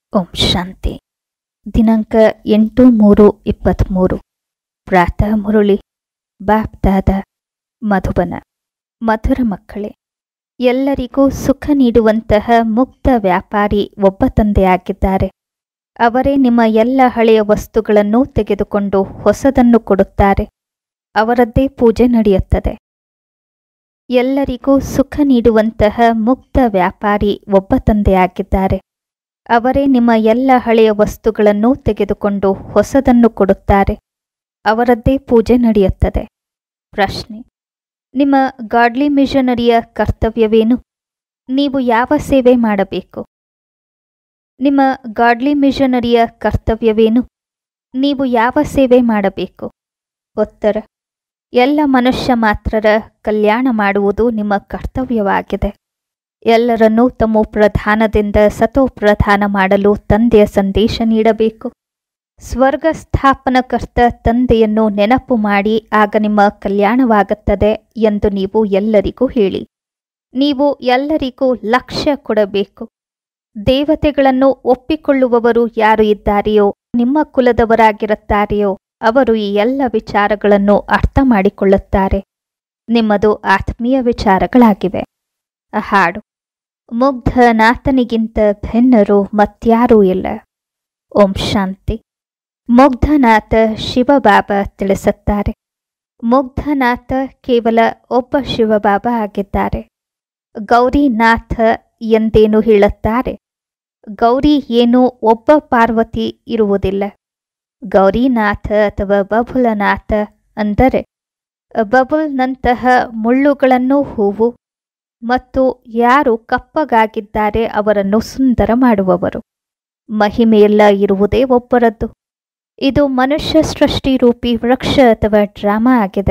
ಓಂ ಶಾಂತಿ ದಿನಾಂಕ ಎಂಟು ಮೂರು ಇಪ್ಪತ್ತ್ಮೂರು ಪ್ರಾತಃ ಮುರುಳಿ ಬಾಪ್ದಾದ ಮಧುಬನ ಮಧುರ ಮಕ್ಕಳೇ ಎಲ್ಲರಿಗೂ ಸುಖ ನೀಡುವಂತಹ ಮುಕ್ತ ವ್ಯಾಪಾರಿ ಒಬ್ಬ ತಂದೆಯಾಗಿದ್ದಾರೆ ಅವರೇ ನಿಮ್ಮ ಎಲ್ಲ ಹಳೆಯ ವಸ್ತುಗಳನ್ನು ತೆಗೆದುಕೊಂಡು ಹೊಸದನ್ನು ಕೊಡುತ್ತಾರೆ ಅವರದ್ದೇ ಪೂಜೆ ನಡೆಯುತ್ತದೆ ಎಲ್ಲರಿಗೂ ಸುಖ ನೀಡುವಂತಹ ಮುಕ್ತ ವ್ಯಾಪಾರಿ ಒಬ್ಬ ತಂದೆಯಾಗಿದ್ದಾರೆ ಅವರೇ ನಿಮ್ಮ ಎಲ್ಲ ಹಳೆಯ ವಸ್ತುಗಳನ್ನು ತೆಗೆದುಕೊಂಡು ಹೊಸದನ್ನು ಕೊಡುತ್ತಾರೆ ಅವರದ್ದೇ ಪೂಜೆ ನಡೆಯುತ್ತದೆ ಪ್ರಶ್ನೆ ನಿಮ್ಮ ಗಾಡ್ಲಿ ಮಿಷನರಿಯ ಕರ್ತವ್ಯವೇನು ನೀವು ಯಾವ ಸೇವೆ ಮಾಡಬೇಕು ನಿಮ್ಮ ಗಾಡ್ಲಿ ಮಿಷನರಿಯ ಕರ್ತವ್ಯವೇನು ನೀವು ಯಾವ ಸೇವೆ ಮಾಡಬೇಕು ಉತ್ತರ ಎಲ್ಲ ಮನುಷ್ಯ ಮಾತ್ರರ ಕಲ್ಯಾಣ ಮಾಡುವುದು ನಿಮ್ಮ ಕರ್ತವ್ಯವಾಗಿದೆ ಎಲ್ಲರನ್ನೂ ತಮ್ಮ ಪ್ರಧಾನದಿಂದ ಸತೋಪ್ರಧಾನ ಮಾಡಲು ತಂದೆಯ ಸಂದೇಶ ನೀಡಬೇಕು ಸ್ವರ್ಗ ಸ್ಥಾಪನಕರ್ತ ತಂದೆಯನ್ನು ನೆನಪು ಮಾಡಿ ಆಗ ನಿಮ್ಮ ಕಲ್ಯಾಣವಾಗುತ್ತದೆ ಎಂದು ನೀವು ಎಲ್ಲರಿಗೂ ಹೇಳಿ ನೀವು ಎಲ್ಲರಿಗೂ ಲಕ್ಷ್ಯ ಕೊಡಬೇಕು ದೇವತೆಗಳನ್ನು ಒಪ್ಪಿಕೊಳ್ಳುವವರು ಯಾರು ಇದ್ದಾರೆಯೋ ನಿಮ್ಮ ಕುಲದವರಾಗಿರುತ್ತಾರೆಯೋ ಅವರು ಈ ಎಲ್ಲ ವಿಚಾರಗಳನ್ನು ಅರ್ಥ ಮಾಡಿಕೊಳ್ಳುತ್ತಾರೆ ನಿಮ್ಮದು ಆತ್ಮೀಯ ವಿಚಾರಗಳಾಗಿವೆ ಹಾಡು ಮುಗ್ಧನಾಥನಿಗಿಂತ ಭಿನ್ನರು ಮತ್ಯಾರೂ ಇಲ್ಲ ಓಂ ಶಾಂತಿ ಮುಗ್ಧನಾಥ ಶಿವಬಾಬಾ ತಿಳಿಸುತ್ತಾರೆ ಮುಗ್ಧನಾಥ ಕೇವಲ ಒಬ್ಬ ಶಿವಬಾಬಾ ಆಗಿದ್ದಾರೆ ಗೌರಿನಾಥ ಎಂದೇನು ಹೇಳುತ್ತಾರೆ ಗೌರಿ ಏನು ಒಬ್ಬ ಪಾರ್ವತಿ ಇರುವುದಿಲ್ಲ ಗೌರಿನಾಥ ಅಥವಾ ಬಬುಲನಾಥ ಅಂದರೆ ಬಬುಲ್ನಂತಹ ಮುಳ್ಳುಗಳನ್ನು ಹೂವು ಮತ್ತು ಯಾರು ಕಪ್ಪಗಾಗಿದ್ದಾರೆ ಅವರನ್ನು ಸುಂದರ ಮಾಡುವವರು ಮಹಿಮೆಯೆಲ್ಲ ಇರುವುದೇ ಒಬ್ಬರದ್ದು ಇದು ಮನುಷ್ಯ ಸೃಷ್ಟಿರೂಪಿ ವೃಕ್ಷ ಅಥವಾ ಡ್ರಾಮಾ ಆಗಿದೆ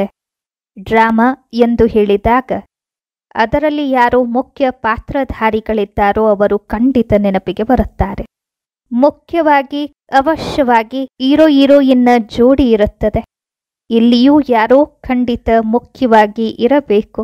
ಡ್ರಾಮಾ ಎಂದು ಹೇಳಿದಾಗ ಅದರಲ್ಲಿ ಯಾರು ಮುಖ್ಯ ಪಾತ್ರಧಾರಿಗಳಿದ್ದಾರೋ ಅವರು ಖಂಡಿತ ನೆನಪಿಗೆ ಬರುತ್ತಾರೆ ಮುಖ್ಯವಾಗಿ ಅವಶ್ಯವಾಗಿ ಹೀರೋ ಹೀರೋಯಿನ್ನ ಜೋಡಿ ಇರುತ್ತದೆ ಇಲ್ಲಿಯೂ ಯಾರೋ ಖಂಡಿತ ಮುಖ್ಯವಾಗಿ ಇರಬೇಕು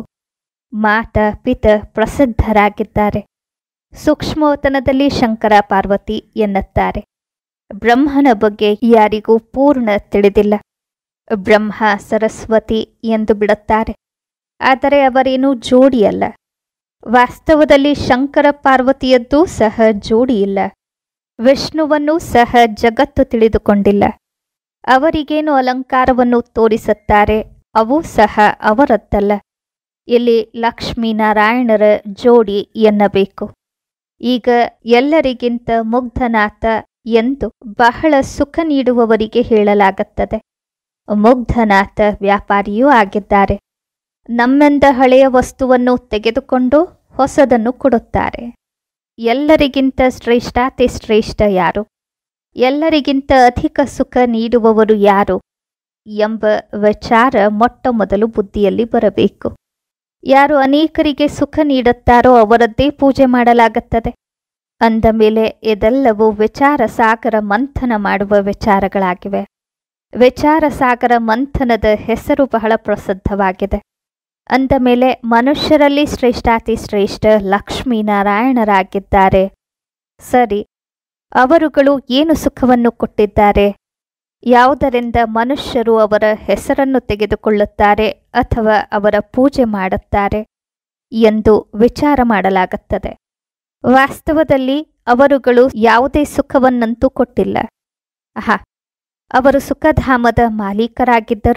ಮಾತ ಪಿತ ಪ್ರಸಿದ್ಧರಾಗಿದ್ದಾರೆ ಸೂಕ್ಷ್ಮವತನದಲ್ಲಿ ಶಂಕರ ಪಾರ್ವತಿ ಎನ್ನುತ್ತಾರೆ ಬ್ರಹ್ಮನ ಬಗ್ಗೆ ಯಾರಿಗೂ ಪೂರ್ಣ ತಿಳಿದಿಲ್ಲ ಬ್ರಹ್ಮ ಸರಸ್ವತಿ ಎಂದು ಬಿಡುತ್ತಾರೆ ಆದರೆ ಅವರೇನು ಜೋಡಿಯಲ್ಲ ವಾಸ್ತವದಲ್ಲಿ ಶಂಕರ ಪಾರ್ವತಿಯದ್ದೂ ಸಹ ಜೋಡಿಯಿಲ್ಲ ವಿಷ್ಣುವನ್ನೂ ಸಹ ಜಗತ್ತು ತಿಳಿದುಕೊಂಡಿಲ್ಲ ಅವರಿಗೇನು ಅಲಂಕಾರವನ್ನು ತೋರಿಸುತ್ತಾರೆ ಅವೂ ಸಹ ಅವರದ್ದಲ್ಲ ಇಲ್ಲಿ ಲಕ್ಷ್ಮೀನಾರಾಯಣರ ಜೋಡಿ ಎನ್ನಬೇಕು ಈಗ ಎಲ್ಲರಿಗಿಂತ ಮುಗ್ಧನಾಥ ಎಂದು ಬಹಳ ಸುಖ ನೀಡುವವರಿಗೆ ಹೇಳಲಾಗುತ್ತದೆ ಮುಗ್ಧನಾಥ ವ್ಯಾಪಾರಿಯೂ ಆಗಿದ್ದಾರೆ ನಮ್ಮೆಂದ ಹಳೆಯ ವಸ್ತುವನ್ನು ತೆಗೆದುಕೊಂಡು ಹೊಸದನ್ನು ಕೊಡುತ್ತಾರೆ ಎಲ್ಲರಿಗಿಂತ ಶ್ರೇಷ್ಠಾತಿ ಶ್ರೇಷ್ಠ ಯಾರು ಎಲ್ಲರಿಗಿಂತ ಅಧಿಕ ಸುಖ ನೀಡುವವರು ಯಾರು ಎಂಬ ವಿಚಾರ ಮೊಟ್ಟ ಮೊದಲು ಬುದ್ಧಿಯಲ್ಲಿ ಬರಬೇಕು ಯಾರು ಅನೇಕರಿಗೆ ಸುಖ ನೀಡುತ್ತಾರೋ ಅವರದ್ದೇ ಪೂಜೆ ಮಾಡಲಾಗುತ್ತದೆ ಅಂದ ಮೇಲೆ ಇದೆಲ್ಲವೂ ವಿಚಾರ ಸಾಗರ ಮಂಥನ ಮಾಡುವ ವಿಚಾರಗಳಾಗಿವೆ ವಿಚಾರ ಸಾಗರ ಮಂಥನದ ಹೆಸರು ಬಹಳ ಪ್ರಸಿದ್ಧವಾಗಿದೆ ಅಂದ ಮೇಲೆ ಮನುಷ್ಯರಲ್ಲಿ ಶ್ರೇಷ್ಠಾತಿ ಶ್ರೇಷ್ಠ ಲಕ್ಷ್ಮೀನಾರಾಯಣರಾಗಿದ್ದಾರೆ ಸರಿ ಅವರುಗಳು ಏನು ಸುಖವನ್ನು ಕೊಟ್ಟಿದ್ದಾರೆ ಯಾವುದರಿಂದ ಮನುಷ್ಯರು ಅವರ ಹೆಸರನ್ನು ತೆಗೆದುಕೊಳ್ಳುತ್ತಾರೆ ಅಥವಾ ಅವರ ಪೂಜೆ ಮಾಡುತ್ತಾರೆ ಎಂದು ವಿಚಾರ ಮಾಡಲಾಗುತ್ತದೆ ವಾಸ್ತವದಲ್ಲಿ ಅವರುಗಳು ಯಾವುದೇ ಸುಖವನ್ನಂತೂ ಕೊಟ್ಟಿಲ್ಲ ಆಹಾ ಅವರು ಸುಖಧಾಮದ ಮಾಲೀಕರಾಗಿದ್ದರು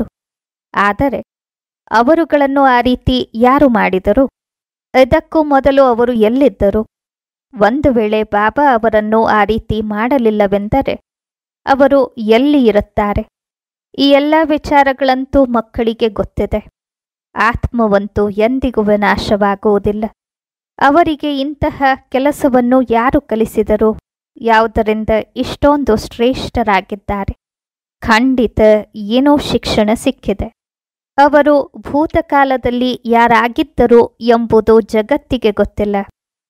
ಆದರೆ ಅವರುಗಳನ್ನು ಆ ರೀತಿ ಯಾರು ಮಾಡಿದರು ಇದಕ್ಕೂ ಮೊದಲು ಅವರು ಎಲ್ಲಿದ್ದರು ಒಂದು ವೇಳೆ ಬಾಬಾ ಅವರನ್ನು ಆ ರೀತಿ ಮಾಡಲಿಲ್ಲವೆಂದರೆ ಅವರು ಎಲ್ಲಿ ಇರುತ್ತಾರೆ ಈ ಎಲ್ಲ ವಿಚಾರಗಳಂತೂ ಮಕ್ಕಳಿಗೆ ಗೊತ್ತಿದೆ ಆತ್ಮವಂತೂ ಎಂದಿಗೂ ವಿನಾಶವಾಗುವುದಿಲ್ಲ ಅವರಿಗೆ ಇಂತಹ ಕೆಲಸವನ್ನು ಯಾರು ಕಲಿಸಿದರು ಯಾವುದರಿಂದ ಇಷ್ಟೊಂದು ಶ್ರೇಷ್ಠರಾಗಿದ್ದಾರೆ ಖಂಡಿತ ಏನೋ ಶಿಕ್ಷಣ ಸಿಕ್ಕಿದೆ ಅವರು ಭೂತಕಾಲದಲ್ಲಿ ಯಾರಾಗಿದ್ದರು ಎಂಬುದು ಜಗತ್ತಿಗೆ ಗೊತ್ತಿಲ್ಲ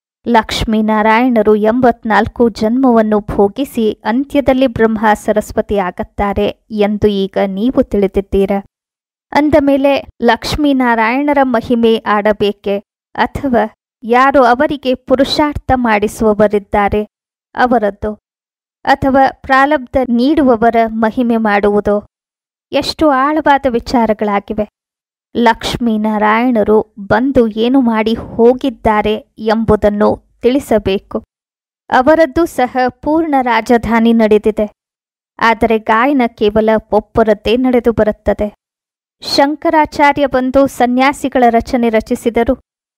ಲಕ್ಷ್ಮೀನಾರಾಯಣರು ಎಂಬತ್ನಾಲ್ಕು ಜನ್ಮವನ್ನು ಭೋಗಿಸಿ ಅಂತ್ಯದಲ್ಲಿ ಬ್ರಹ್ಮ ಸರಸ್ವತಿ ಆಗುತ್ತಾರೆ ಎಂದು ಈಗ ನೀವು ತಿಳಿದಿದ್ದೀರ ಅಂದ ಮೇಲೆ ಲಕ್ಷ್ಮೀನಾರಾಯಣರ ಮಹಿಮೆ ಆಡಬೇಕೆ ಅಥವಾ ಯಾರು ಅವರಿಗೆ ಪುರುಷಾರ್ಥ ಮಾಡಿಸುವವರಿದ್ದಾರೆ ಅವರದ್ದು ಅಥವಾ ಪ್ರಾರಬ್ಧ ನೀಡುವವರ ಮಹಿಮೆ ಮಾಡುವುದೋ ಎಷ್ಟು ಆಳವಾದ ವಿಚಾರಗಳಾಗಿವೆ ಲಕ್ಷ್ಮೀನಾರಾಯಣರು ಬಂದು ಏನು ಮಾಡಿ ಹೋಗಿದ್ದಾರೆ ಎಂಬುದನ್ನು ತಿಳಿಸಬೇಕು ಅವರದ್ದು ಸಹ ಪೂರ್ಣ ರಾಜಧಾನಿ ನಡೆದಿದೆ ಆದರೆ ಗಾಯನ ಕೇವಲ ಒಬ್ಬರದ್ದೇ ನಡೆದು ಬರುತ್ತದೆ ಶಂಕರಾಚಾರ್ಯ ಬಂದು ಸನ್ಯಾಸಿಗಳ ರಚನೆ ರಚಿಸಿದರು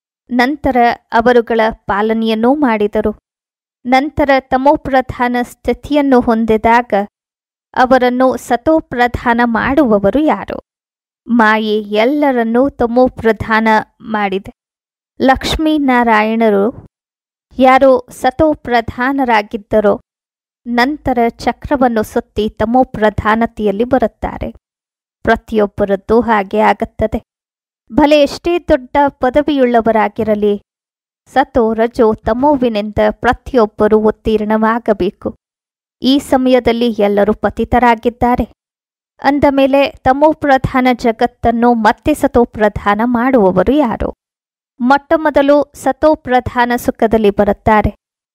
ನಂತರ ಅವರುಗಳ ಪಾಲನೆಯನ್ನೂ ಮಾಡಿದರು ನಂತರ ತಮೋಪ್ರಧಾನ ಸ್ಥಿತಿಯನ್ನು ಹೊಂದಿದಾಗ ಅವರನ್ನು ಸತೋಪ್ರಧಾನ ಮಾಡುವವರು ಯಾರು ಮಾಯೆ ಎಲ್ಲರನ್ನೂ ತಮೋಪ್ರಧಾನ ಮಾಡಿದೆ ಲಕ್ಷ್ಮೀನಾರಾಯಣರು ಯಾರು ಸತೋಪ್ರಧಾನರಾಗಿದ್ದರೋ ನಂತರ ಚಕ್ರವನ್ನು ಸುತ್ತಿ ತಮೋಪ್ರಧಾನತೆಯಲ್ಲಿ ಬರುತ್ತಾರೆ ಪ್ರತಿಯೊಬ್ಬರದ್ದು ಹಾಗೆ ಆಗುತ್ತದೆ ಭಲೆ ಎಷ್ಟೇ ದೊಡ್ಡ ಪದವಿಯುಳ್ಳವರಾಗಿರಲಿ ಸತೋ ರಜೋ ತಮೋವಿನಿಂದ ಪ್ರತಿಯೊಬ್ಬರೂ ಉತ್ತೀರ್ಣವಾಗಬೇಕು ಈ ಸಮಯದಲ್ಲಿ ಎಲ್ಲರೂ ಪತಿತರಾಗಿದ್ದಾರೆ ಅಂದ ಮೇಲೆ ತಮೋಪ್ರಧಾನ ಜಗತ್ತನ್ನು ಮತ್ತೆ ಸತೋಪ್ರಧಾನ ಮಾಡುವವರು ಯಾರು ಮೊಟ್ಟಮೊದಲು ಸತೋಪ್ರಧಾನ ಸುಖದಲ್ಲಿ ಬರುತ್ತಾರೆ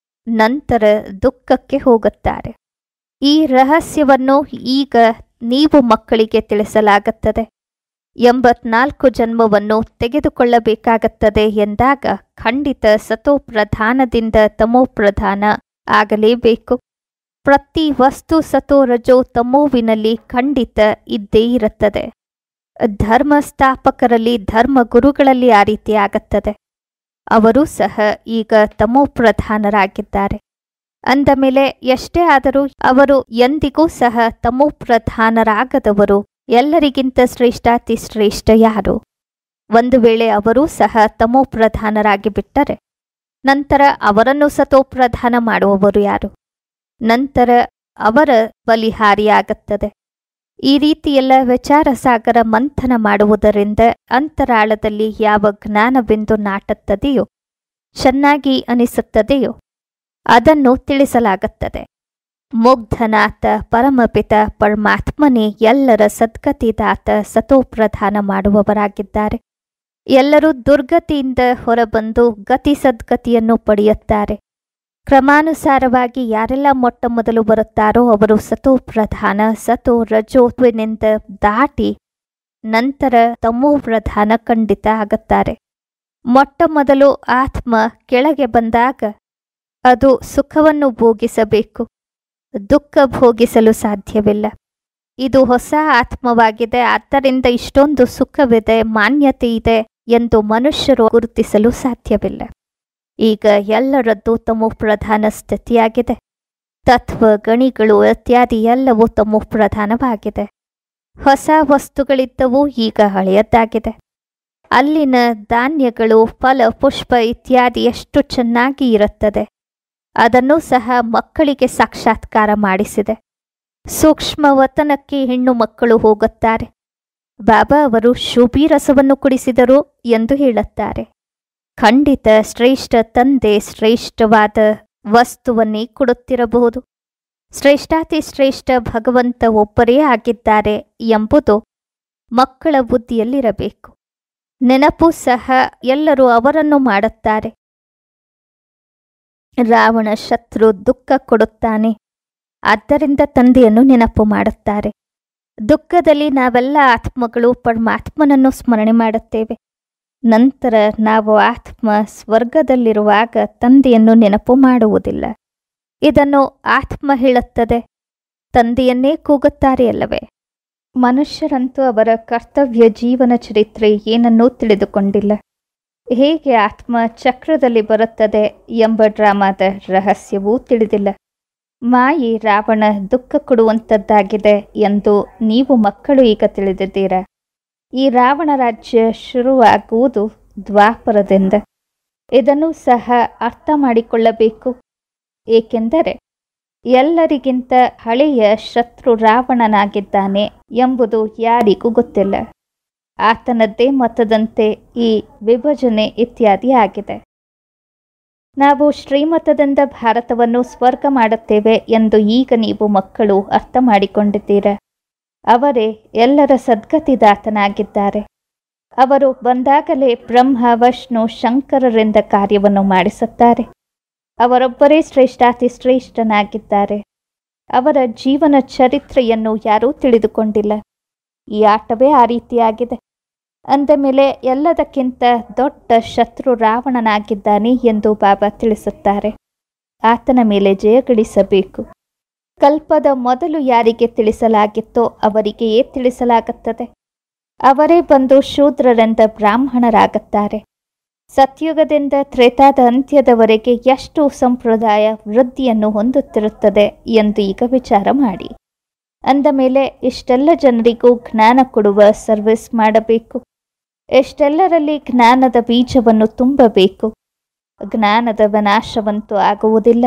ನಂತರ ದುಃಖಕ್ಕೆ ಹೋಗುತ್ತಾರೆ ಈ ರಹಸ್ಯವನ್ನು ಈಗ ನೀವು ಮಕ್ಕಳಿಗೆ ತಿಳಿಸಲಾಗುತ್ತದೆ ಎಂಬತ್ನಾಲ್ಕು ಜನ್ಮವನ್ನು ತೆಗೆದುಕೊಳ್ಳಬೇಕಾಗುತ್ತದೆ ಎಂದಾಗ ಖಂಡಿತ ಸತೋಪ್ರಧಾನದಿಂದ ತಮೋಪ್ರಧಾನ ಆಗಲೇಬೇಕು ಪ್ರತಿ ವಸ್ತು ಸತೋ ರಜೋ ತಮೋವಿನಲ್ಲಿ ಖಂಡಿತ ಇದ್ದೇ ಇರುತ್ತದೆ ಧರ್ಮ ಸ್ಥಾಪಕರಲ್ಲಿ ಧರ್ಮ ಗುರುಗಳಲ್ಲಿ ಆ ರೀತಿ ಆಗುತ್ತದೆ ಅವರು ಸಹ ಈಗ ತಮೋಪ್ರಧಾನರಾಗಿದ್ದಾರೆ ಅಂದ ಮೇಲೆ ಎಷ್ಟೇ ಆದರೂ ಅವರು ಎಂದಿಗೂ ಸಹ ತಮೋಪ್ರಧಾನರಾಗದವರು ಎಲ್ಲರಿಗಿಂತ ಶ್ರೇಷ್ಠಾತಿ ಶ್ರೇಷ್ಠ ಯಾರು ಒಂದು ವೇಳೆ ಅವರೂ ಸಹ ತಮೋಪ್ರಧಾನರಾಗಿ ಬಿಟ್ಟರೆ ನಂತರ ಅವರನ್ನು ಸತೋಪ್ರಧಾನ ಮಾಡುವವರು ಯಾರು ನಂತರ ಅವರ ಬಲಿಹಾರಿಯಾಗುತ್ತದೆ ಈ ರೀತಿಯೆಲ್ಲ ವಿಚಾರ ಸಾಗರ ಮಂಥನ ಮಾಡುವುದರಿಂದ ಅಂತರಾಳದಲ್ಲಿ ಯಾವ ಜ್ಞಾನವೆಂದು ನಾಟುತ್ತದೆಯೋ ಚೆನ್ನಾಗಿ ಅನಿಸುತ್ತದೆಯೋ ಅದನ್ನು ತಿಳಿಸಲಾಗುತ್ತದೆ ಮುಗ್ಧನಾಥ ಪರಮಪಿತ ಪರಮಾತ್ಮನೇ ಎಲ್ಲರ ಸದ್ಗತಿದಾತ ಸತೋಪ್ರಧಾನ ಮಾಡುವವರಾಗಿದ್ದಾರೆ ಎಲ್ಲರೂ ದುರ್ಗತಿಯಿಂದ ಹೊರಬಂದು ಗತಿ ಸದ್ಗತಿಯನ್ನು ಪಡೆಯುತ್ತಾರೆ ಕ್ರಮಾನುಸಾರವಾಗಿ ಯಾರೆಲ್ಲ ಮೊಟ್ಟ ಮೊದಲು ಬರುತ್ತಾರೋ ಅವರು ಸತೋ ಪ್ರಧಾನ ಸತೋ ರಜೋತ್ವಿನಿಂದ ದಾಟಿ ನಂತರ ತಮೋ ಪ್ರಧಾನ ಖಂಡಿತ ಆಗುತ್ತಾರೆ ಮೊಟ್ಟ ಮೊದಲು ಆತ್ಮ ಕೆಳಗೆ ಬಂದಾಗ ಅದು ಸುಖವನ್ನು ಭೋಗಿಸಬೇಕು ದುಃಖ ಭೋಗಿಸಲು ಸಾಧ್ಯವಿಲ್ಲ ಇದು ಹೊಸ ಆತ್ಮವಾಗಿದೆ ಆದ್ದರಿಂದ ಇಷ್ಟೊಂದು ಸುಖವಿದೆ ಮಾನ್ಯತೆ ಇದೆ ಎಂದು ಮನುಷ್ಯರು ಗುರುತಿಸಲು ಸಾಧ್ಯವಿಲ್ಲ ಈಗ ಎಲ್ಲರದ್ದು ತಮೋ ಪ್ರಧಾನ ಸ್ಥಿತಿಯಾಗಿದೆ ತತ್ವ ಗಣಿಗಳು ಇತ್ಯಾದಿ ಎಲ್ಲವೂ ತಮೋ ಪ್ರಧಾನವಾಗಿದೆ ಹೊಸ ವಸ್ತುಗಳಿದ್ದವು ಈಗ ಹಳೆಯದ್ದಾಗಿದೆ ಅಲ್ಲಿನ ಧಾನ್ಯಗಳು ಫಲ ಪುಷ್ಪ ಇತ್ಯಾದಿ ಎಷ್ಟು ಚೆನ್ನಾಗಿ ಇರುತ್ತದೆ ಅದನ್ನು ಸಹ ಮಕ್ಕಳಿಗೆ ಸಾಕ್ಷಾತ್ಕಾರ ಮಾಡಿಸಿದೆ ಸೂಕ್ಷ್ಮ ವತನಕ್ಕೆ ಹೆಣ್ಣು ಮಕ್ಕಳು ಹೋಗುತ್ತಾರೆ ಬಾಬಾ ಅವರು ಶುಭಿ ರಸವನ್ನು ಕುಡಿಸಿದರು ಎಂದು ಹೇಳುತ್ತಾರೆ ಖಂಡಿತ ಶ್ರೇಷ್ಠ ತಂದೆ ಶ್ರೇಷ್ಠವಾದ ವಸ್ತುವನ್ನೇ ಕೊಡುತ್ತಿರಬಹುದು ಶ್ರೇಷ್ಠಾತಿ ಶ್ರೇಷ್ಠ ಭಗವಂತ ಒಬ್ಬರೇ ಆಗಿದ್ದಾರೆ ಎಂಬುದು ಮಕ್ಕಳ ಬುದ್ಧಿಯಲ್ಲಿರಬೇಕು ನೆನಪು ಸಹ ಎಲ್ಲರೂ ಅವರನ್ನು ಮಾಡುತ್ತಾರೆ ರಾವಣ ಶತ್ರು ದುಃಖ ಕೊಡುತ್ತಾನೆ ಆದ್ದರಿಂದ ತಂದೆಯನ್ನು ನೆನಪು ಮಾಡುತ್ತಾರೆ ದುಃಖದಲ್ಲಿ ನಾವೆಲ್ಲ ಆತ್ಮಗಳು ಪರಮಾತ್ಮನನ್ನು ಸ್ಮರಣೆ ಮಾಡುತ್ತೇವೆ ನಂತರ ನಾವು ಆತ್ಮ ಸ್ವರ್ಗದಲ್ಲಿರುವಾಗ ತಂದೆಯನ್ನು ನೆನಪು ಮಾಡುವುದಿಲ್ಲ ಇದನ್ನು ಆತ್ಮ ಹೇಳುತ್ತದೆ ತಂದೆಯನ್ನೇ ಕೂಗುತ್ತಾರೆ ಅಲ್ಲವೇ ಮನುಷ್ಯರಂತೂ ಅವರ ಕರ್ತವ್ಯ ಜೀವನ ಚರಿತ್ರೆ ಏನನ್ನೂ ತಿಳಿದುಕೊಂಡಿಲ್ಲ ಹೇಗೆ ಆತ್ಮ ಚಕ್ರದಲ್ಲಿ ಬರುತ್ತದೆ ಎಂಬ ಡ್ರಾಮಾದ ರಹಸ್ಯವೂ ತಿಳಿದಿಲ್ಲ ಮಾಯಿ ರಾವಣ ದುಃಖ ಕೊಡುವಂಥದ್ದಾಗಿದೆ ಎಂದು ನೀವು ಮಕ್ಕಳು ಈಗ ತಿಳಿದಿದ್ದೀರಾ ಈ ರಾವಣ ರಾಜ್ಯ ಶುರುವಾಗುವುದು ದ್ವಾಪರದಿಂದ ಇದನ್ನು ಸಹ ಅರ್ಥ ಮಾಡಿಕೊಳ್ಳಬೇಕು ಏಕೆಂದರೆ ಎಲ್ಲರಿಗಿಂತ ಹಳೆಯ ಶತ್ರು ರಾವಣನಾಗಿದ್ದಾನೆ ಎಂಬುದು ಯಾರಿಗೂ ಗೊತ್ತಿಲ್ಲ ಆತನದ್ದೇ ಮತದಂತೆ ಈ ವಿಭಜನೆ ಇತ್ಯಾದಿ ಆಗಿದೆ ನಾವು ಶ್ರೀಮತದಿಂದ ಭಾರತವನ್ನು ಸ್ವರ್ಗ ಮಾಡುತ್ತೇವೆ ಎಂದು ಈಗ ನೀವು ಮಕ್ಕಳು ಅರ್ಥ ಮಾಡಿಕೊಂಡಿದ್ದೀರ ಅವರೇ ಎಲ್ಲರ ಸದ್ಗತಿದಾತನಾಗಿದ್ದಾರೆ ಅವರು ಬಂದಾಗಲೇ ಬ್ರಹ್ಮ ವಿಷ್ಣು ಶಂಕರರಿಂದ ಕಾರ್ಯವನ್ನು ಮಾಡಿಸುತ್ತಾರೆ ಅವರೊಬ್ಬರೇ ಶ್ರೇಷ್ಠಾತಿ ಶ್ರೇಷ್ಠನಾಗಿದ್ದಾರೆ ಅವರ ಜೀವನ ಚರಿತ್ರೆಯನ್ನು ಯಾರೂ ತಿಳಿದುಕೊಂಡಿಲ್ಲ ಈ ಆಟವೇ ಆ ರೀತಿಯಾಗಿದೆ ಅಂದ ಮೇಲೆ ಎಲ್ಲದಕ್ಕಿಂತ ದೊಡ್ಡ ಶತ್ರು ರಾವಣನಾಗಿದ್ದಾನೆ ಎಂದು ಬಾಬಾ ತಿಳಿಸುತ್ತಾರೆ ಆತನ ಮೇಲೆ ಜಯ ಗಳಿಸಬೇಕು ಕಲ್ಪದ ಮೊದಲು ಯಾರಿಗೆ ತಿಳಿಸಲಾಗಿತ್ತೋ ಅವರಿಗೆಯೇ ತಿಳಿಸಲಾಗುತ್ತದೆ ಅವರೇ ಬಂದು ಶೂದ್ರರೆಂದ ಬ್ರಾಹ್ಮಣರಾಗುತ್ತಾರೆ ಸತ್ಯುಗದಿಂದ ತ್ರೇತಾದ ಅಂತ್ಯದವರೆಗೆ ಎಷ್ಟು ಸಂಪ್ರದಾಯ ವೃದ್ಧಿಯನ್ನು ಹೊಂದುತ್ತಿರುತ್ತದೆ ಎಂದು ಈಗ ವಿಚಾರ ಮಾಡಿ ಅಂದ ಮೇಲೆ ಇಷ್ಟೆಲ್ಲ ಜನರಿಗೂ ಜ್ಞಾನ ಕೊಡುವ ಸರ್ವಿಸ್ ಮಾಡಬೇಕು ಎಷ್ಟೆಲ್ಲರಲ್ಲಿ ಜ್ಞಾನದ ಬೀಜವನ್ನು ತುಂಬಬೇಕು ಜ್ಞಾನದ ವಿನಾಶವಂತೂ ಆಗುವುದಿಲ್ಲ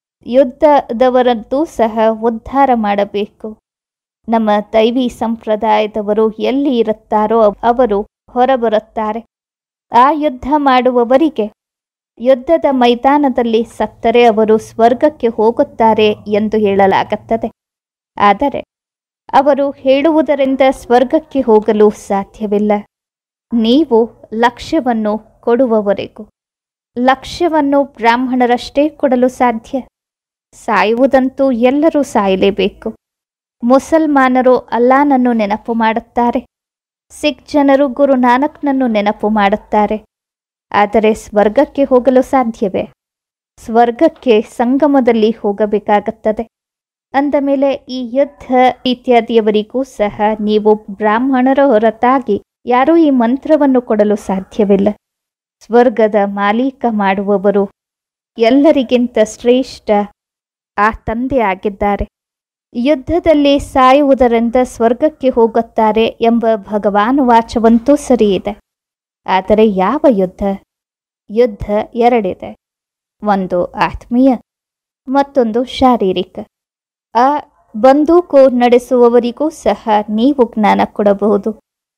ಯುದ್ಧದವರದ್ದು ಸಹ ಉದ್ಧಾರ ಮಾಡಬೇಕು ನಮ್ಮ ದೈವಿ ಸಂಪ್ರದಾಯದವರು ಎಲ್ಲಿ ಇರುತ್ತಾರೋ ಅವರು ಹೊರಬರುತ್ತಾರೆ ಆ ಯುದ್ಧ ಮಾಡುವವರಿಗೆ ಯುದ್ಧದ ಮೈದಾನದಲ್ಲಿ ಸತ್ತರೆ ಅವರು ಸ್ವರ್ಗಕ್ಕೆ ಹೋಗುತ್ತಾರೆ ಎಂದು ಹೇಳಲಾಗುತ್ತದೆ ಆದರೆ ಅವರು ಹೇಳುವುದರಿಂದ ಸ್ವರ್ಗಕ್ಕೆ ಹೋಗಲು ಸಾಧ್ಯವಿಲ್ಲ ನೀವು ಲಕ್ಷ್ಯವನ್ನು ಕೊಡುವವರೆಗೂ ಲಕ್ಷ್ಯವನ್ನು ಬ್ರಾಹ್ಮಣರಷ್ಟೇ ಕೊಡಲು ಸಾಧ್ಯ ಸಾಯುವುದಂತೂ ಎಲ್ಲರೂ ಸಾಯಲೇಬೇಕು ಮುಸಲ್ಮಾನರು ಅಲ್ಲಾನನ್ನು ನೆನಪು ಮಾಡುತ್ತಾರೆ ಸಿಖ್ ಜನರು ಗುರು ನಾನಕ್ನನ್ನು ನೆನಪು ಮಾಡುತ್ತಾರೆ ಆದರೆ ಸ್ವರ್ಗಕ್ಕೆ ಹೋಗಲು ಸಾಧ್ಯವೇ ಸ್ವರ್ಗಕ್ಕೆ ಸಂಗಮದಲ್ಲಿ ಹೋಗಬೇಕಾಗುತ್ತದೆ ಅಂದ ಮೇಲೆ ಈ ಯುದ್ಧ ಇತ್ಯಾದಿಯವರಿಗೂ ಸಹ ನೀವು ಬ್ರಾಹ್ಮಣರ ಹೊರತಾಗಿ ಯಾರೂ ಈ ಮಂತ್ರವನ್ನು ಕೊಡಲು ಸಾಧ್ಯವಿಲ್ಲ ಸ್ವರ್ಗದ ಮಾಲೀಕ ಮಾಡುವವರು ಎಲ್ಲರಿಗಿಂತ ಶ್ರೇಷ್ಠ ಆ ತಂದೆ ಆಗಿದ್ದಾರೆ ಯುದ್ಧದಲ್ಲಿ ಸಾಯುವುದರಿಂದ ಸ್ವರ್ಗಕ್ಕೆ ಹೋಗುತ್ತಾರೆ ಎಂಬ ಭಗವಾನ್ ವಾಚವಂತೂ ಸರಿಯಿದೆ ಆದರೆ ಯಾವ ಯುದ್ಧ ಯುದ್ಧ ಎರಡಿದೆ ಒಂದು ಆತ್ಮೀಯ ಮತ್ತೊಂದು ಶಾರೀರಿಕ ಆ ಬಂದೂಕು ನಡೆಸುವವರಿಗೂ ಸಹ ನೀವು ಜ್ಞಾನ ಕೊಡಬಹುದು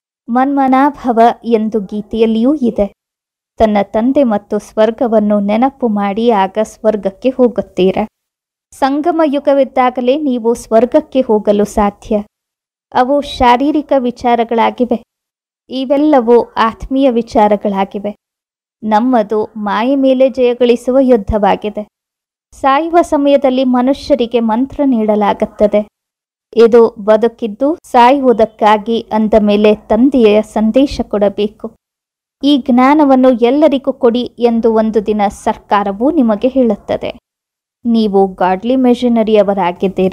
ಮನ್ಮನಾಭವ ಎಂದು ಗೀತೆಯಲ್ಲಿಯೂ ಇದೆ ತನ್ನ ತಂದೆ ಮತ್ತು ಸ್ವರ್ಗವನ್ನು ನೆನಪು ಮಾಡಿ ಆಗ ಸ್ವರ್ಗಕ್ಕೆ ಹೋಗುತ್ತೀರ ಸಂಗಮ ಯುಗವಿದ್ದಾಗಲೇ ನೀವು ಸ್ವರ್ಗಕ್ಕೆ ಹೋಗಲು ಸಾಧ್ಯ ಅವು ಶಾರೀರಿಕ ವಿಚಾರಗಳಾಗಿವೆ ಇವೆಲ್ಲವೂ ಆತ್ಮೀಯ ವಿಚಾರಗಳಾಗಿವೆ ನಮ್ಮದು ಮಾಯ ಮೇಲೆ ಜಯಗಳಿಸುವ ಯುದ್ಧವಾಗಿದೆ ಸಾಯುವ ಸಮಯದಲ್ಲಿ ಮನುಷ್ಯರಿಗೆ ಮಂತ್ರ ನೀಡಲಾಗುತ್ತದೆ ಇದು ಬದುಕಿದ್ದು ಸಾಯುವುದಕ್ಕಾಗಿ ಅಂದ ಮೇಲೆ ತಂದೆಯ ಸಂದೇಶ ಕೊಡಬೇಕು ಈ ಜ್ಞಾನವನ್ನು ಎಲ್ಲರಿಗೂ ಕೊಡಿ ಎಂದು ಒಂದು ದಿನ ಸರ್ಕಾರವು ನಿಮಗೆ ಹೇಳುತ್ತದೆ ನೀವು ಗಾಡ್ಲಿ ಮೆಷಿನರಿಯವರಾಗಿದ್ದೀರ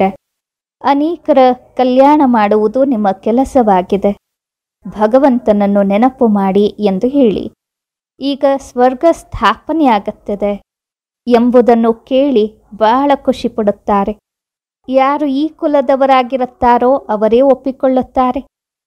ಅನೇಕರ ಕಲ್ಯಾಣ ಮಾಡುವುದು ನಿಮ್ಮ ಕೆಲಸವಾಗಿದೆ ಭಗವಂತನನ್ನು ನೆನಪು ಮಾಡಿ ಎಂದು ಹೇಳಿ ಈಗ ಸ್ವರ್ಗ ಸ್ಥಾಪನೆಯಾಗುತ್ತದೆ ಎಂಬುದನ್ನು ಕೇಳಿ ಬಹಳ ಖುಷಿ ಪಡುತ್ತಾರೆ ಯಾರು ಈ ಕುಲದವರಾಗಿರುತ್ತಾರೋ ಅವರೇ ಒಪ್ಪಿಕೊಳ್ಳುತ್ತಾರೆ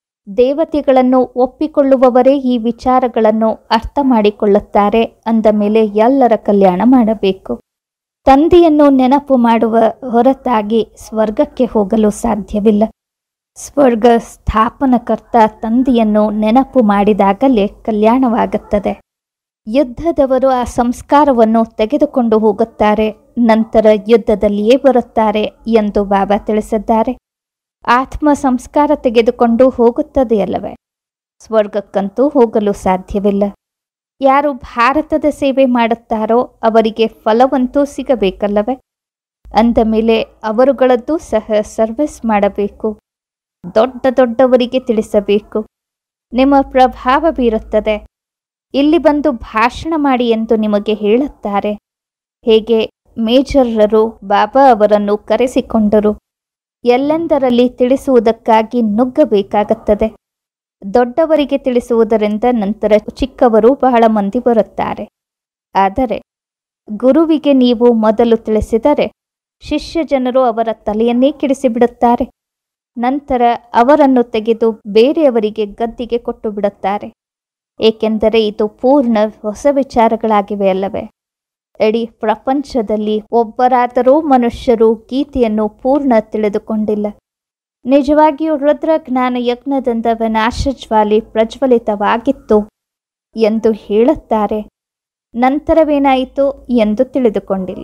ದೇವತೆಗಳನ್ನು ಒಪ್ಪಿಕೊಳ್ಳುವವರೇ ಈ ವಿಚಾರಗಳನ್ನು ಅರ್ಥ ಮಾಡಿಕೊಳ್ಳುತ್ತಾರೆ ಅಂದ ಮೇಲೆ ಎಲ್ಲರ ಕಲ್ಯಾಣ ಮಾಡಬೇಕು ತಂದೆಯನ್ನು ನೆನಪು ಮಾಡುವ ಹೊರತಾಗಿ ಸ್ವರ್ಗಕ್ಕೆ ಹೋಗಲು ಸಾಧ್ಯವಿಲ್ಲ ಸ್ವರ್ಗ ಸ್ಥಾಪನಕರ್ತ ತಂದೆಯನ್ನು ನೆನಪು ಮಾಡಿದಾಗಲೇ ಕಲ್ಯಾಣವಾಗುತ್ತದೆ ಯುದ್ಧದವರು ಆ ಸಂಸ್ಕಾರವನ್ನು ತೆಗೆದುಕೊಂಡು ಹೋಗುತ್ತಾರೆ ನಂತರ ಯುದ್ಧದಲ್ಲಿಯೇ ಬರುತ್ತಾರೆ ಎಂದು ಬಾಬಾ ತಿಳಿಸಿದ್ದಾರೆ ಆತ್ಮ ಸಂಸ್ಕಾರ ತೆಗೆದುಕೊಂಡು ಹೋಗುತ್ತದೆಯಲ್ಲವೇ ಸ್ವರ್ಗಕ್ಕಂತೂ ಹೋಗಲು ಸಾಧ್ಯವಿಲ್ಲ ಯಾರು ಭಾರತದ ಸೇವೆ ಮಾಡುತ್ತಾರೋ ಅವರಿಗೆ ಫಲವಂತೂ ಸಿಗಬೇಕಲ್ಲವೇ ಅಂದ ಮೇಲೆ ಅವರುಗಳದ್ದು ಸಹ ಸರ್ವಿಸ್ ಮಾಡಬೇಕು ದೊಡ್ಡ ದೊಡ್ಡವರಿಗೆ ತಿಳಿಸಬೇಕು ನಿಮ್ಮ ಪ್ರಭಾವ ಬೀರುತ್ತದೆ ಇಲ್ಲಿ ಬಂದು ಭಾಷಣ ಮಾಡಿ ಎಂದು ನಿಮಗೆ ಹೇಳುತ್ತಾರೆ ಹೇಗೆ ಮೇಜರ್ರರು ಬಾಬಾ ಅವರನ್ನು ಕರೆಸಿಕೊಂಡರು ಎಲ್ಲೆಂದರಲ್ಲಿ ತಿಳಿಸುವುದಕ್ಕಾಗಿ ನುಗ್ಗಬೇಕಾಗುತ್ತದೆ ದೊಡ್ಡವರಿಗೆ ತಿಳಿಸುವುದರಿಂದ ನಂತರ ಚಿಕ್ಕವರು ಬಹಳ ಮಂದಿ ಬರುತ್ತಾರೆ ಆದರೆ ಗುರುವಿಗೆ ನೀವು ಮೊದಲು ತಿಳಿಸಿದರೆ ಶಿಷ್ಯ ಜನರು ಅವರ ತಲೆಯನ್ನೇ ಕೆಡಿಸಿಬಿಡುತ್ತಾರೆ ನಂತರ ಅವರನ್ನು ತೆಗೆದು ಬೇರೆಯವರಿಗೆ ಗದ್ದಿಗೆ ಕೊಟ್ಟು ಬಿಡುತ್ತಾರೆ ಏಕೆಂದರೆ ಇದು ಪೂರ್ಣ ಹೊಸ ವಿಚಾರಗಳಾಗಿವೆ ಅಲ್ಲವೇ ಇಡೀ ಪ್ರಪಂಚದಲ್ಲಿ ಒಬ್ಬರಾದರೂ ಮನುಷ್ಯರು ಗೀತೆಯನ್ನು ಪೂರ್ಣ ತಿಳಿದುಕೊಂಡಿಲ್ಲ ನಿಜವಾಗಿಯೂ ರುದ್ರ ಜ್ಞಾನ ಯಜ್ಞದಿಂದ ವಿನಾಶಜ್ವಾಲಿ ಪ್ರಜ್ವಲಿತವಾಗಿತ್ತು ಎಂದು ಹೇಳುತ್ತಾರೆ ನಂತರವೇನಾಯಿತು ಎಂದು ತಿಳಿದುಕೊಂಡಿಲ್ಲ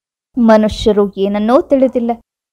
ಮನುಷ್ಯರು ಏನನ್ನೂ ತಿಳಿದಿಲ್ಲ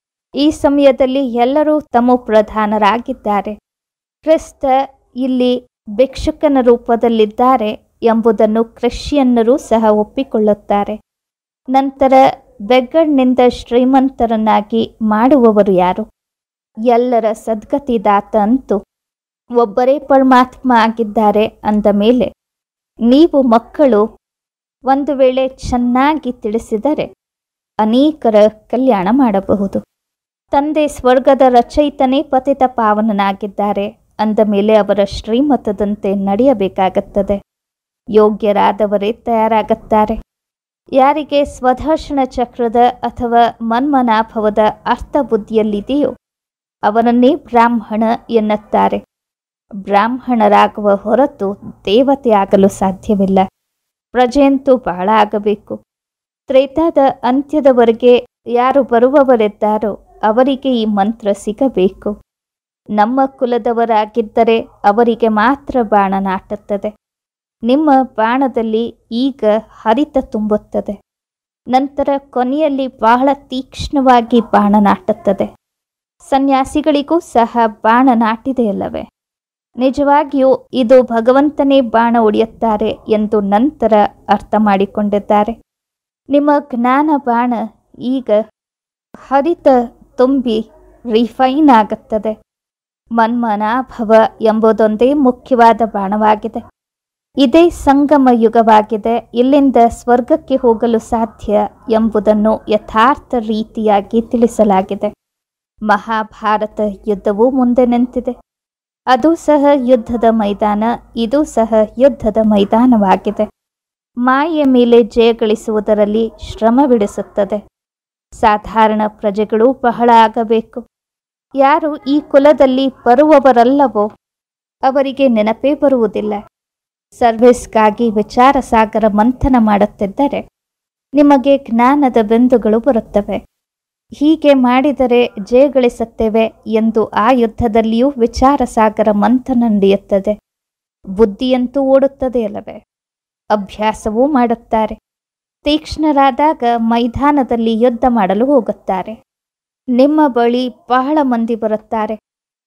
ಈ ಸಮಯದಲ್ಲಿ ಎಲ್ಲರೂ ತಮ್ಮ ಪ್ರಧಾನರಾಗಿದ್ದಾರೆ ಕ್ರಿಸ್ತ ಇಲ್ಲಿ ಭಿಕ್ಷುಕನ ರೂಪದಲ್ಲಿದ್ದಾರೆ ಎಂಬುದನ್ನು ಕ್ರಿಶ್ಚಿಯನ್ನರು ಸಹ ಒಪ್ಪಿಕೊಳ್ಳುತ್ತಾರೆ ನಂತರ ಬೆಗ್ಗಡ್ನಿಂದ ಶ್ರೀಮಂತರನ್ನಾಗಿ ಮಾಡುವವರು ಯಾರು ಎಲ್ಲರ ಸದ್ಗತಿದಾತ ಅಂತೂ ಒಬ್ಬರೇ ಪರಮಾತ್ಮ ಆಗಿದ್ದಾರೆ ಅಂದ ಮೇಲೆ ನೀವು ಮಕ್ಕಳು ಒಂದು ವೇಳೆ ಚೆನ್ನಾಗಿ ತಿಳಿಸಿದರೆ ಅನೇಕರ ಕಲ್ಯಾಣ ಮಾಡಬಹುದು ತಂದೆ ಸ್ವರ್ಗದ ರಚಯಿತನೇ ಪತಿತ ಪಾವನನಾಗಿದ್ದಾರೆ ಅಂದ ಮೇಲೆ ಅವರ ಶ್ರೀಮತದಂತೆ ನಡೆಯಬೇಕಾಗುತ್ತದೆ ಯೋಗ್ಯರಾದವರೇ ತಯಾರಾಗುತ್ತಾರೆ ಯಾರಿಗೆ ಸ್ವದರ್ಶನ ಚಕ್ರದ ಅಥವಾ ಮನ್ಮನಾಭವದ ಅರ್ಥಬುದ್ಧಿಯಲ್ಲಿದೆಯೋ ಅವನನ್ನೇ ಬ್ರಾಹ್ಮಣ ಎನ್ನುತ್ತಾರೆ ಬ್ರಾಹ್ಮಣರಾಗುವ ಹೊರತು ದೇವತೆಯಾಗಲು ಸಾಧ್ಯವಿಲ್ಲ ಪ್ರಜೆಯಂತೂ ಬಹಳ ಆಗಬೇಕು ತ್ರೇತಾದ ಅಂತ್ಯದವರೆಗೆ ಯಾರು ಬರುವವರಿದ್ದಾರೋ ಅವರಿಗೆ ಈ ಮಂತ್ರ ಸಿಗಬೇಕು ನಮ್ಮ ಕುಲದವರಾಗಿದ್ದರೆ ಅವರಿಗೆ ಮಾತ್ರ ಬಾಣ ನಾಟುತ್ತದೆ ನಿಮ್ಮ ಬಾಣದಲ್ಲಿ ಈಗ ಹರಿತ ತುಂಬುತ್ತದೆ ನಂತರ ಕೊನೆಯಲ್ಲಿ ಬಹಳ ತೀಕ್ಷ್ಣವಾಗಿ ಬಾಣ ನಾಟುತ್ತದೆ ಸನ್ಯಾಸಿಗಳಿಗೂ ಸಹ ಬಾಣ ನಾಟಿದೆಯಲ್ಲವೇ ನಿಜವಾಗಿಯೂ ಇದು ಭಗವಂತನೇ ಬಾಣ ಹೊಡೆಯುತ್ತಾರೆ ಎಂದು ನಂತರ ಅರ್ಥ ಮಾಡಿಕೊಂಡಿದ್ದಾರೆ ನಿಮ್ಮ ಜ್ಞಾನ ಬಾಣ ಈಗ ಹರಿತ ತುಂಬಿ ರಿಫೈನ್ ಆಗುತ್ತದೆ ಮನ್ಮನಾಭವ ಎಂಬುದೊಂದೇ ಮುಖ್ಯವಾದ ಬಾಣವಾಗಿದೆ ಇದೇ ಸಂಗಮ ಯುಗವಾಗಿದೆ ಇಲ್ಲಿಂದ ಸ್ವರ್ಗಕ್ಕೆ ಹೋಗಲು ಸಾಧ್ಯ ಎಂಬುದನ್ನು ಯಥಾರ್ಥ ರೀತಿಯಾಗಿ ತಿಳಿಸಲಾಗಿದೆ ಮಹಾಭಾರತ ಯುದ್ಧವು ಮುಂದೆ ನಿಂತಿದೆ ಅದು ಸಹ ಯುದ್ಧದ ಮೈದಾನ ಇದು ಸಹ ಯುದ್ಧದ ಮೈದಾನವಾಗಿದೆ ಮಾಯೆಯ ಮೇಲೆ ಜಯಗಳಿಸುವುದರಲ್ಲಿ ಶ್ರಮವಿಡಿಸುತ್ತದೆ ಸಾಧಾರಣ ಪ್ರಜೆಗಳು ಬಹಳ ಆಗಬೇಕು ಯಾರು ಈ ಕುಲದಲ್ಲಿ ಬರುವವರಲ್ಲವೋ ಅವರಿಗೆ ನೆನಪೇ ಬರುವುದಿಲ್ಲ ಸರ್ವಿಸ್ಗಾಗಿ ವಿಚಾರ ಸಾಗರ ಮಂಥನ ಮಾಡುತ್ತಿದ್ದರೆ ನಿಮಗೆ ಜ್ಞಾನದ ಬಿಂದುಗಳು ಬರುತ್ತವೆ ಹೀಗೆ ಮಾಡಿದರೆ ಜಯಗಳಿಸುತ್ತೇವೆ ಎಂದು ಆ ಯುದ್ಧದಲ್ಲಿಯೂ ವಿಚಾರ ಸಾಗರ ಮಂಥನ ನಡೆಯುತ್ತದೆ ಬುದ್ಧಿಯಂತೂ ಓಡುತ್ತದೆ ಅಲ್ಲವೇ ಅಭ್ಯಾಸವೂ ಮಾಡುತ್ತಾರೆ ತೀಕ್ಷ್ಣರಾದಾಗ ಮೈದಾನದಲ್ಲಿ ಯುದ್ಧ ಮಾಡಲು ಹೋಗುತ್ತಾರೆ ನಿಮ್ಮ ಬಳಿ ಬಹಳ ಮಂದಿ ಬರುತ್ತಾರೆ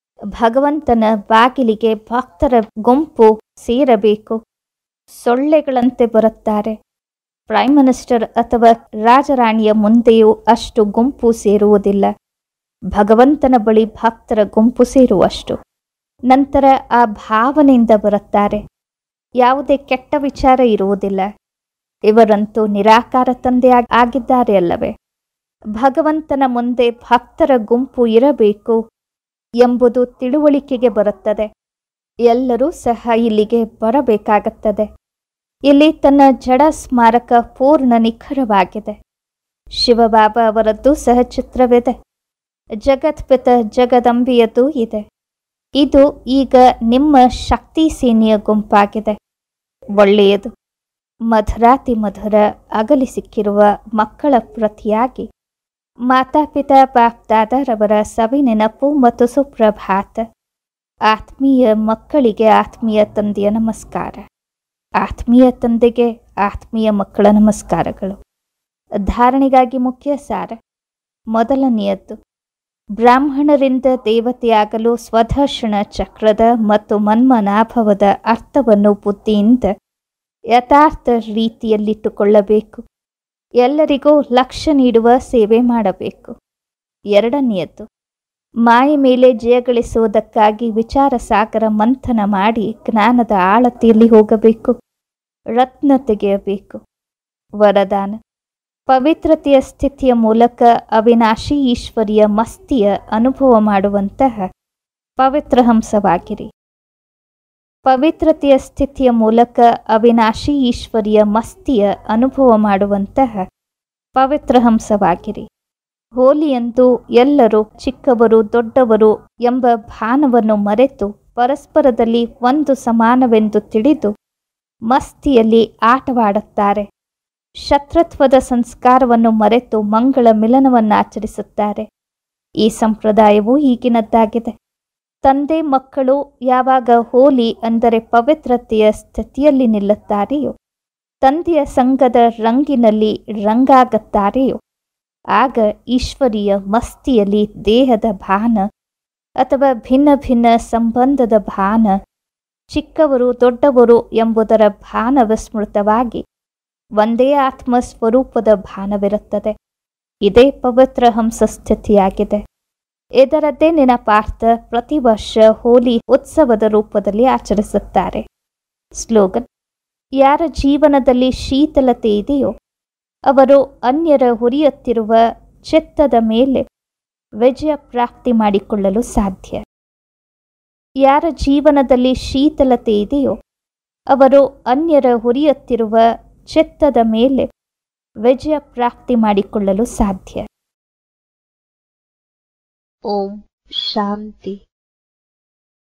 ಭಗವಂತನ ಬಾಗಿಲಿಗೆ ಭಕ್ತರ ಗುಂಪು ಸೇರಬೇಕು ಸೊಳ್ಳೆಗಳಂತೆ ಬರುತ್ತಾರೆ ಪ್ರೈಮ್ ಮಿನಿಸ್ಟರ್ ಅಥವಾ ರಾಜರಾಣಿಯ ಮುಂದೆಯೂ ಅಷ್ಟು ಗುಂಪು ಸೇರುವುದಿಲ್ಲ ಭಗವಂತನ ಬಳಿ ಭಕ್ತರ ಗುಂಪು ಸೇರುವಷ್ಟು ನಂತರ ಆ ಭಾವನೆಯಿಂದ ಬರುತ್ತಾರೆ ಯಾವುದೇ ಕೆಟ್ಟ ವಿಚಾರ ಇರುವುದಿಲ್ಲ ಇವರಂತೂ ನಿರಾಕಾರ ತಂದೆ ಆಗಿದ್ದಾರೆ ಅಲ್ಲವೇ ಭಗವಂತನ ಮುಂದೆ ಭಕ್ತರ ಗುಂಪು ಇರಬೇಕು ಎಂಬುದು ತಿಳುವಳಿಕೆಗೆ ಬರುತ್ತದೆ ಎಲ್ಲರೂ ಸಹ ಇಲ್ಲಿಗೆ ಬರಬೇಕಾಗುತ್ತದೆ ಇಲ್ಲಿ ತನ್ನ ಜಡ ಸ್ಮಾರಕ ಪೂರ್ಣ ನಿಖರವಾಗಿದೆ ಶಿವಬಾಬಾ ಅವರದ್ದು ಸಹ ಚಿತ್ರವಿದೆ ಜಗತ್ಪಿತ ಜಗದಂಬೆಯದು ಇದೆ ಇದು ಈಗ ನಿಮ್ಮ ಶಕ್ತಿ ಸೇನೆಯ ಗುಂಪಾಗಿದೆ ಒಳ್ಳೆಯದು ಮಧುರಾತಿ ಮಧುರ ಅಗಲಿ ಸಿಕ್ಕಿರುವ ಮಕ್ಕಳ ಪ್ರತಿಯಾಗಿ ಮಾತಾಪಿತಾ ಬಾಪ್ದಾದರವರ ಸವಿ ನೆನಪು ಮತ್ತು ಸುಪ್ರಭಾತ ಆತ್ಮೀಯ ಮಕ್ಕಳಿಗೆ ಆತ್ಮೀಯ ತಂದೆಯ ನಮಸ್ಕಾರ ಆತ್ಮೀಯ ತಂದೆಗೆ ಆತ್ಮೀಯ ಮಕ್ಕಳ ನಮಸ್ಕಾರಗಳು ಧಾರಣೆಗಾಗಿ ಮುಖ್ಯ ಸಾರ ಮೊದಲನೆಯದ್ದು ಬ್ರಾಹ್ಮಣರಿಂದ ದೇವತೆಯಾಗಲು ಸ್ವದರ್ಶನ ಚಕ್ರದ ಮತ್ತು ಮನ್ಮನಾಭವದ ಅರ್ಥವನ್ನು ಬುದ್ಧಿಯಿಂದ ಯಥಾರ್ಥ ರೀತಿಯಲ್ಲಿಟ್ಟುಕೊಳ್ಳಬೇಕು ಎಲ್ಲರಿಗೂ ಲಕ್ಷ್ಯ ನೀಡುವ ಸೇವೆ ಮಾಡಬೇಕು ಎರಡನೆಯದ್ದು ಮಾಯ ಮೇಲೆ ಜಯಗಳಿಸುವುದಕ್ಕಾಗಿ ವಿಚಾರ ಸಾಗರ ಮಂಥನ ಮಾಡಿ ಜ್ಞಾನದ ಆಳತೆಯಲ್ಲಿ ಹೋಗಬೇಕು ರತ್ನ ತೆಗೆಯಬೇಕು ವರದಾನ ಪವಿತ್ರತೆಯ ಸ್ಥಿತಿಯ ಮೂಲಕ ಅವಿನಾಶಿ ಈಶ್ವರಿಯ ಮಸ್ತಿಯ ಅನುಭವ ಮಾಡುವಂತಹ ಪವಿತ್ರ ಹಂಸವಾಗಿರಿ ಪವಿತ್ರತೆಯ ಸ್ಥಿತಿಯ ಮೂಲಕ ಅವಿನಾಶಿ ಈಶ್ವರಿಯ ಮಸ್ತಿಯ ಅನುಭವ ಮಾಡುವಂತಹ ಪವಿತ್ರ ಹಂಸವಾಗಿರಿ ಹೋಲಿಯಂದು ಎಲ್ಲರೂ ಚಿಕ್ಕವರು ದೊಡ್ಡವರು ಎಂಬ ಭಾನವನ್ನು ಮರೆತು ಪರಸ್ಪರದಲ್ಲಿ ಒಂದು ಸಮಾನವೆಂದು ತಿಳಿದು ಮಸ್ತಿಯಲ್ಲಿ ಆಟವಾಡುತ್ತಾರೆ ಶತ್ರುತ್ವದ ಸಂಸ್ಕಾರವನ್ನು ಮರೆತು ಮಂಗಳ ಮಿಲನವನ್ನಾಚರಿಸುತ್ತಾರೆ ಈ ಸಂಪ್ರದಾಯವು ಈಗಿನದ್ದಾಗಿದೆ ತಂದೆ ಮಕ್ಕಳು ಯಾವಾಗ ಹೋಲಿ ಅಂದರೆ ಪವಿತ್ರತೆಯ ಸ್ಥಿತಿಯಲ್ಲಿ ನಿಲ್ಲುತ್ತಾರೆಯೋ ತಂದೆಯ ಸಂಘದ ರಂಗಿನಲ್ಲಿ ರಂಗಾಗುತ್ತಾರೆಯೋ ಆಗ ಈಶ್ವರಿಯ ಮಸ್ತಿಯಲ್ಲಿ ದೇಹದ ಭಾನ ಅಥವಾ ಭಿನ್ನ ಭಿನ್ನ ಸಂಬಂಧದ ಭಾನ ಚಿಕ್ಕವರು ದೊಡ್ಡವರು ಎಂಬುದರ ಭಾನ ವಿಸ್ಮೃತವಾಗಿ ಒಂದೇ ಆತ್ಮ ಸ್ವರೂಪದ ಭಾನವಿರುತ್ತದೆ ಇದೇ ಪವಿತ್ರ ಹಂಸ ಸ್ಥಿತಿಯಾಗಿದೆ ಇದರದ್ದೇ ನೆನಪಾರ್ಥ ಪ್ರತಿ ವರ್ಷ ಹೋಲಿ ಉತ್ಸವದ ರೂಪದಲ್ಲಿ ಆಚರಿಸುತ್ತಾರೆ ಸ್ಲೋಗನ್ ಯಾರ ಜೀವನದಲ್ಲಿ ಶೀತಲತೆ ಇದೆಯೋ ಅವರು ಅನ್ಯರ ಹುರಿಯುತ್ತಿರುವ ಚಿತ್ತದ ಮೇಲೆ ವಿಜಯ ಪ್ರಾಪ್ತಿ ಮಾಡಿಕೊಳ್ಳಲು ಸಾಧ್ಯ ಯಾರ ಜೀವನದಲ್ಲಿ ಶೀತಲತೆ ಇದೆಯೋ ಅವರು ಅನ್ಯರ ಹುರಿಯುತ್ತಿರುವ ಚಿತ್ತದ ಮೇಲೆ ವಿಜಯ ಪ್ರಾಪ್ತಿ ಮಾಡಿಕೊಳ್ಳಲು ಸಾಧ್ಯ ಓಂ ಶಾಂತಿ